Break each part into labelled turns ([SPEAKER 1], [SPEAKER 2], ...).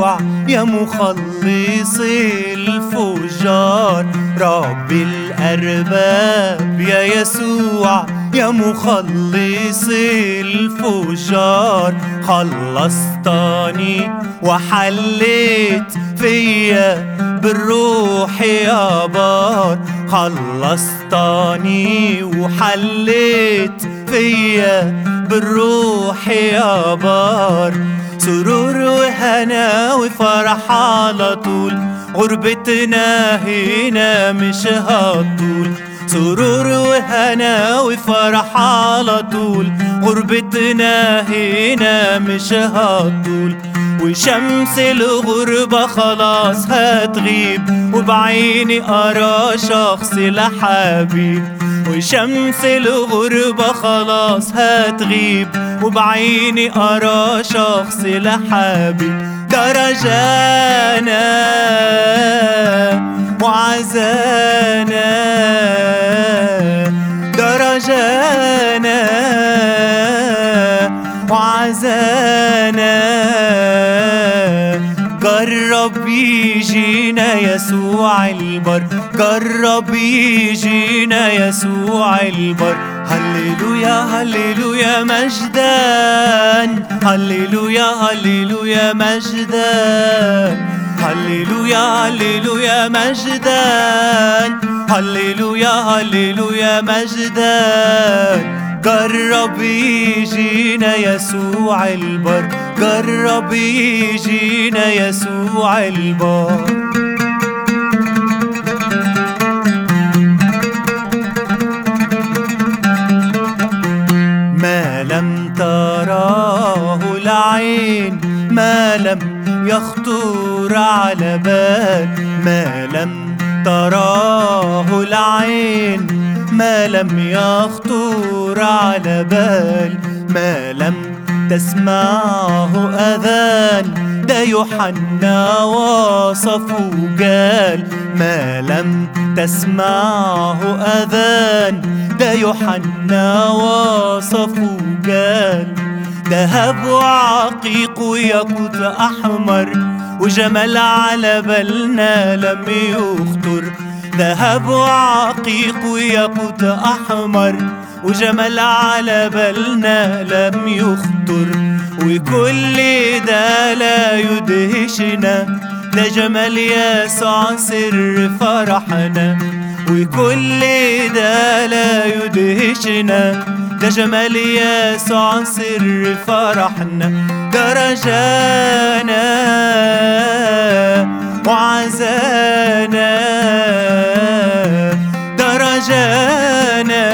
[SPEAKER 1] يسوع يا مخلص الفجار رب الأرباب يا يسوع يا مخلص الفجار خلصتني وحليت فيا بالروح يا بار خلصتني وحليت فيا بالروح يا بار سرور وهنا وفرح على طول غربتنا هنا مش هطول سرور وهنا وفرح على طول غربتنا هنا مش هطول وشمس الغربة خلاص هتغيب وبعيني أرى شخص لحبيب وشمس الغربة خلاص هتغيب وبعيني أرى شخص لحبيب درجانا وعزانا درجانا وعزانا جرب يجينا يسوع البر جرب يجينا يسوع البر هللويا هللويا مجدان هللويا هللويا مجدان هللويا هللويا مجدان هللويا هللويا مجدان جرب يجينا يسوع البر جرب يجينا يسوع البر ما لم تراه العين ما لم يخطر على بال ما لم تراه العين ما لم يخطر على بال ما لم تسمعه أذان ده يوحنا وصفه قال ما لم تسمعه أذان ده يوحنا وصفه قال ذهب وعقيق وياقوت أحمر وجمال على بالنا لم يخطر ذهب وعقيق وياقوت أحمر وجمال على بالنا لم يخطر وكل ده لا يدهشنا ده جمال يسوع سر فرحنا وكل ده لا يدهشنا ده جمال يسوع سر فرحنا درجانا وعزانا درجانا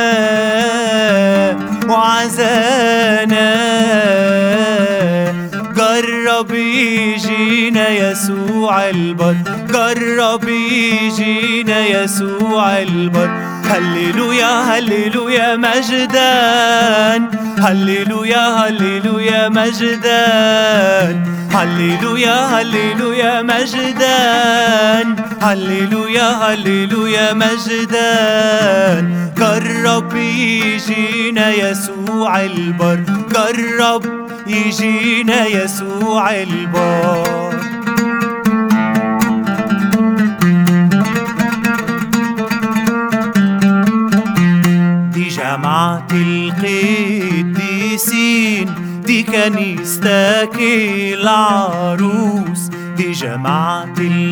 [SPEAKER 1] وعزانا جرب يجينا يسوع البر جرب يجينا يسوع البر هللويا هللويا مجدان هللويا هللويا مجدان هللويا هللويا مجدان هللويا هللويا مجدان جرب يجينا يسوع البر جرب يجينا يسوع البر دي جماعة القديسين دي كنيستك العروس دي جماعة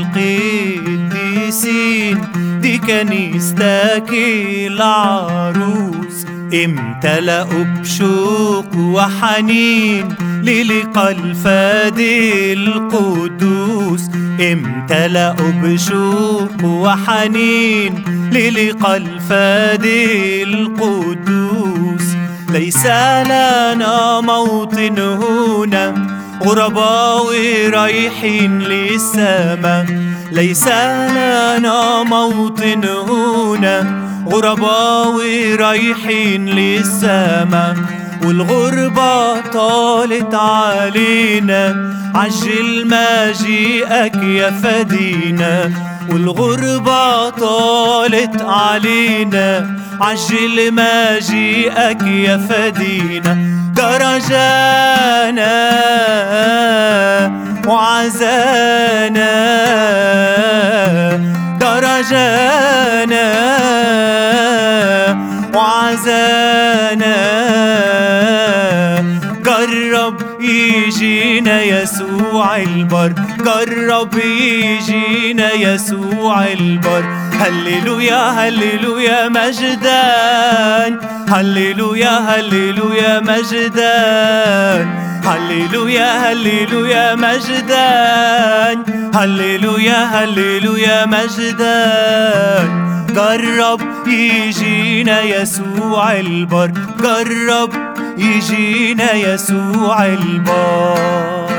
[SPEAKER 1] القديسين دي كنيستك العروس امتلأوا بشوق وحنين للقى الفادي القدوس امتلأوا بشوق وحنين للقى الفادي القدوس ليس لنا موطن هنا غرباء رايحين للسماء ليس لنا موطن هنا غرباء رايحين للسماء والغربة طالت علينا عجل مجيئك يا فدينا والغربة طالت علينا عجل مجيئك يا فدينا درجانا وعزانا درجانا وعزانا جرب يجينا يسوع البر جرب يجينا يسوع البر هللويا هللويا مجدان هللويا هللويا مجدان هللويا هللويا مجدان هللويا هللويا مجدان جرب يجينا يسوع البر جرب يجينا يسوع البار